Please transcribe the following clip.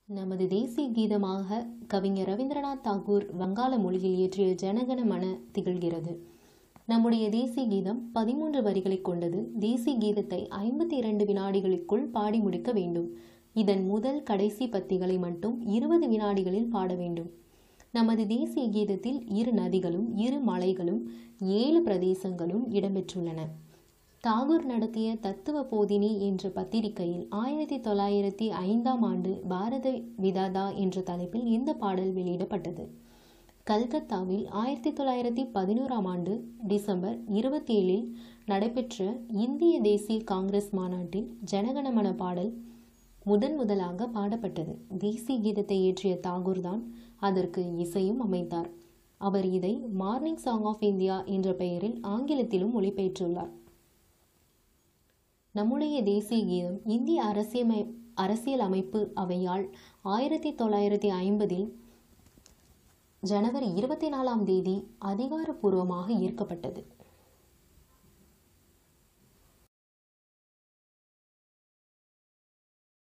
நமது தேசிய கீதமாக கவிஞர் ரவீந்திரநாத் தாகூர் வங்காள மொழியில் இயற்றிய ஜனகண மன திகழ்கிறது நம்முடைய தேசிய கீதம் பதிமூன்று வரிகளை கொண்டது தேசிய கீதத்தை ஐம்பத்தி இரண்டு வினாடிகளுக்குள் பாடி முடிக்க வேண்டும் இதன் முதல் கடைசி பத்திகளை மட்டும் இருபது வினாடிகளில் பாட வேண்டும் நமது தேசிய கீதத்தில் இரு நதிகளும் இரு மலைகளும் ஏழு பிரதேசங்களும் இடம்பெற்றுள்ளன தாகூர் நடத்திய தத்துவ போதினி என்ற பத்திரிகையில் ஆயிரத்தி தொள்ளாயிரத்தி ஐந்தாம் ஆண்டு பாரத விதாதா என்ற தலைப்பில் இந்த பாடல் வெளியிடப்பட்டது கல்கத்தாவில் ஆயிரத்தி தொள்ளாயிரத்தி பதினோராம் ஆண்டு டிசம்பர் இருபத்தி ஏழில் நடைபெற்ற இந்திய தேசிய காங்கிரஸ் மாநாட்டில் ஜனகணமன பாடல் முதன் முதலாக பாடப்பட்டது தேசிய கீதத்தை இயற்றிய தாகூர் தான் அதற்கு இசையும் அமைத்தார் அவர் இதை மார்னிங் சாங் ஆஃப் இந்தியா என்ற பெயரில் ஆங்கிலத்திலும் மொழிபெயர்த்துள்ளார் நம்முடைய தேசிய கீதம் இந்திய அரசியமை அரசியல் அமைப்பு அவையால் ஆயிரத்தி தொள்ளாயிரத்தி ஐம்பதில் ஜனவரி இருபத்தி நாலாம் தேதி அதிகாரப்பூர்வமாக ஈர்க்கப்பட்டது